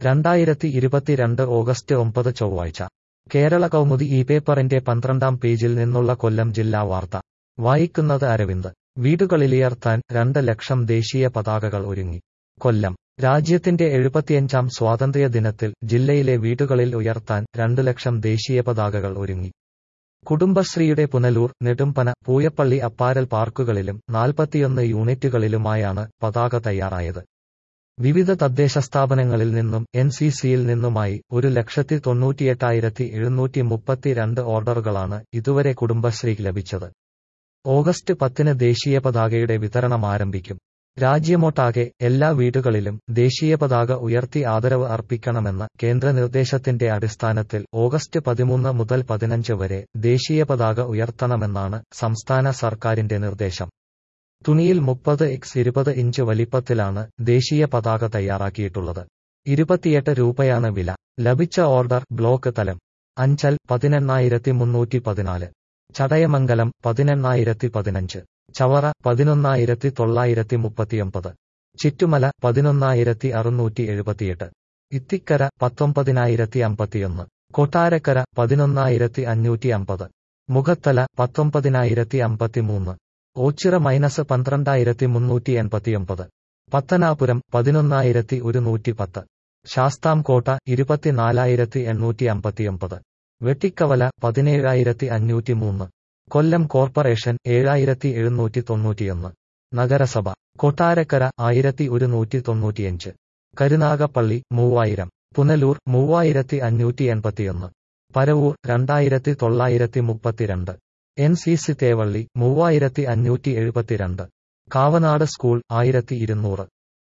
രണ്ടായിരത്തി ഇരുപത്തിരണ്ട് ഓഗസ്റ്റ് ഒമ്പത് ചൊവ്വാഴ്ച കേരള കൗമുദി ഈ പേപ്പറിന്റെ പന്ത്രണ്ടാം പേജിൽ നിന്നുള്ള കൊല്ലം ജില്ലാ വാർത്ത വായിക്കുന്നത് അരവിന്ദ് വീടുകളിലുയർത്താൻ രണ്ട് ലക്ഷം ദേശീയ പതാകകൾ ഒരുങ്ങി കൊല്ലം രാജ്യത്തിന്റെ എഴുപത്തിയഞ്ചാം സ്വാതന്ത്ര്യ ദിനത്തിൽ ജില്ലയിലെ വീടുകളിൽ ഉയർത്താൻ രണ്ടു ലക്ഷം ദേശീയ പതാകകൾ ഒരുങ്ങി കുടുംബശ്രീയുടെ പുനലൂർ നെടുമ്പന പൂയപ്പള്ളി അപ്പാരൽ പാർക്കുകളിലും നാൽപ്പത്തിയൊന്ന് യൂണിറ്റുകളിലുമായാണ് പതാക തയ്യാറായത് വിവിധ തദ്ദേശ സ്ഥാപനങ്ങളിൽ നിന്നും എൻ സി സിയിൽ നിന്നുമായി ഒരു ലക്ഷത്തി തൊണ്ണൂറ്റിയെട്ടായിരത്തി എഴുന്നൂറ്റി മുപ്പത്തിരണ്ട് ഓർഡറുകളാണ് ഇതുവരെ കുടുംബശ്രീക്ക് ലഭിച്ചത് ഓഗസ്റ്റ് പത്തിന് ദേശീയ പതാകയുടെ വിതരണം ആരംഭിക്കും രാജ്യമൊട്ടാകെ എല്ലാ വീടുകളിലും ദേശീയ പതാക ഉയർത്തി ആദരവ് അർപ്പിക്കണമെന്ന കേന്ദ്ര നിർദ്ദേശത്തിന്റെ അടിസ്ഥാനത്തിൽ ഓഗസ്റ്റ് പതിമൂന്ന് മുതൽ പതിനഞ്ച് വരെ ദേശീയ പതാക ഉയർത്തണമെന്നാണ് സംസ്ഥാന സർക്കാരിന്റെ നിർദ്ദേശം തുണിയിൽ മുപ്പത് എക്സ് ഇരുപത് ഇഞ്ച് വലിപ്പത്തിലാണ് ദേശീയ പതാക തയ്യാറാക്കിയിട്ടുള്ളത് ഇരുപത്തിയെട്ട് രൂപയാണ് വില ലഭിച്ച ഓർഡർ ബ്ലോക്ക് തലം അഞ്ചൽ പതിനെണ്ണായിരത്തി മുന്നൂറ്റി പതിനാല് ചടയമംഗലം പതിനെണ്ണായിരത്തി പതിനഞ്ച് ചവറ പതിനൊന്നായിരത്തി തൊള്ളായിരത്തി മുപ്പത്തിയൊമ്പത് ചിറ്റുമല പതിനൊന്നായിരത്തി അറുന്നൂറ്റി എഴുപത്തിയെട്ട് ഇത്തിക്കര പത്തൊമ്പതിനായിരത്തി അമ്പത്തിയൊന്ന് കൊട്ടാരക്കര പതിനൊന്നായിരത്തി അഞ്ഞൂറ്റി അമ്പത് മുഖത്തല പത്തൊമ്പതിനായിരത്തി അമ്പത്തിമൂന്ന് ഓച്ചിറ മൈനസ് പന്ത്രണ്ടായിരത്തി മുന്നൂറ്റി എൺപത്തിയൊമ്പത് പത്തനാപുരം പതിനൊന്നായിരത്തി ഒരുന്നൂറ്റി പത്ത് ശാസ്താംകോട്ട ഇരുപത്തിനാലായിരത്തി എണ്ണൂറ്റി അമ്പത്തിയൊമ്പത് വെട്ടിക്കവല പതിനേഴായിരത്തി അഞ്ഞൂറ്റി മൂന്ന് കൊല്ലം കോർപ്പറേഷൻ ഏഴായിരത്തി എഴുന്നൂറ്റി തൊണ്ണൂറ്റിയൊന്ന് നഗരസഭ കൊട്ടാരക്കര ആയിരത്തി ഒരുന്നൂറ്റി തൊണ്ണൂറ്റിയഞ്ച് കരുനാഗപ്പള്ളി മൂവായിരം പുനലൂർ മൂവായിരത്തി അഞ്ഞൂറ്റി എൺപത്തിയൊന്ന് പരവൂർ രണ്ടായിരത്തി തൊള്ളായിരത്തി മുപ്പത്തിരണ്ട് എൻ സി സി തേവള്ളി മൂവായിരത്തി അഞ്ഞൂറ്റി എഴുപത്തിരണ്ട് കാവനാട് സ്കൂൾ ആയിരത്തി ഇരുന്നൂറ്